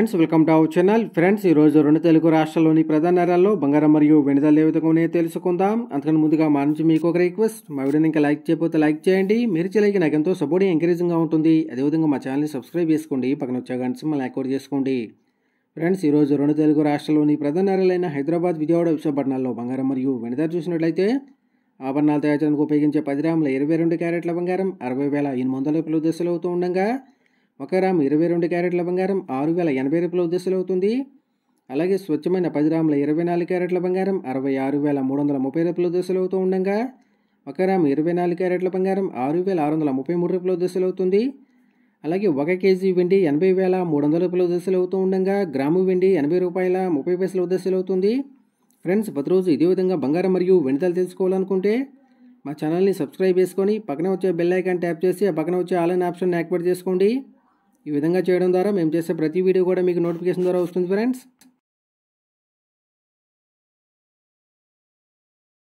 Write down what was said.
friends welcome to our channel friends ఈరోజు రెండు తెలుగు రాష్ట్రాల్లోని ప్రధాన నగరాల్లో బంగారం మరియు వెనుదల ఏ విధంగా ఉన్నాయో తెలుసుకుందాం అంతకన్నా ముందుగా మా నుంచి మీకు ఒక రిక్వెస్ట్ మా వీడియోని ఇంకా లైక్ చేయకపోతే లైక్ చేయండి మీరు చేయలేక నాకు ఎంతో సపోర్టింగ్ ఎంకరేజింగ్గా ఉంటుంది అదేవిధంగా మా ఛానల్ని సబ్స్క్రైబ్ చేసుకోండి పక్కన వచ్చే గంట మళ్ళీ యాక్టివేట్ చేసుకోండి ఫ్రెండ్స్ ఈరోజు రెండు తెలుగు రాష్ట్రాల్లోని ప్రధాన నగరాలైన హైదరాబాద్ విజయవాడ విశాఖపట్నాల్లో బంగారం మరియు వెనుదల చూసినట్లయితే ఆభరణాలు తయారు చేయడానికి ఉపయోగించే పది గ్రాముల ఇరవై రెండు క్యారెట్ల బంగారం అరవై వేల ఎనిమిది వందల రూపాయల దశలు అవుతూ ఉండగా ఒక గ్రాము ఇరవై రెండు క్యారెట్ల బంగారం ఆరు వేల ఎనభై రూపాయల దశలు అవుతుంది అలాగే స్వచ్ఛమైన పది గ్రాముల ఇరవై నాలుగు క్యారెట్ల బంగారం అరవై ఆరు వేల మూడు వందల ముప్పై రూపాయల దశలు అవుతూ ఉండగా ఒక గ్రాము ఇరవై నాలుగు క్యారెట్ల బంగారం ఆరు వేల ఆరు వందల ముప్పై మూడు రూపాయల దశలు అవుతుంది అలాగే ఒక కేజీ వెండి ఎనభై వేల మూడు వందల రూపాయల దశలు అవుతూ ఉండగా గ్రాము వెండి ఎనభై రూపాయల ముప్పై పైసల దశలు అవుతుంది ఫ్రెండ్స్ ప్రతిరోజు ఇదే విధంగా బంగారం మరియు వెనుదలు తెలుసుకోవాలనుకుంటే మా ఛానల్ని సబ్స్క్రైబ్ చేసుకొని పక్కన వచ్చే బెల్ ఐకాన్ ట్యాప్ చేసి ఆ పక్కన వచ్చే ఆల్ అనే ఆప్షన్ యాక్టివేట్ చేసుకోండి ఈ విధంగా చేయడం ద్వారా మేము చేసే ప్రతి వీడియో కూడా మీకు నోటిఫికేషన్ ద్వారా వస్తుంది ఫ్రెండ్స్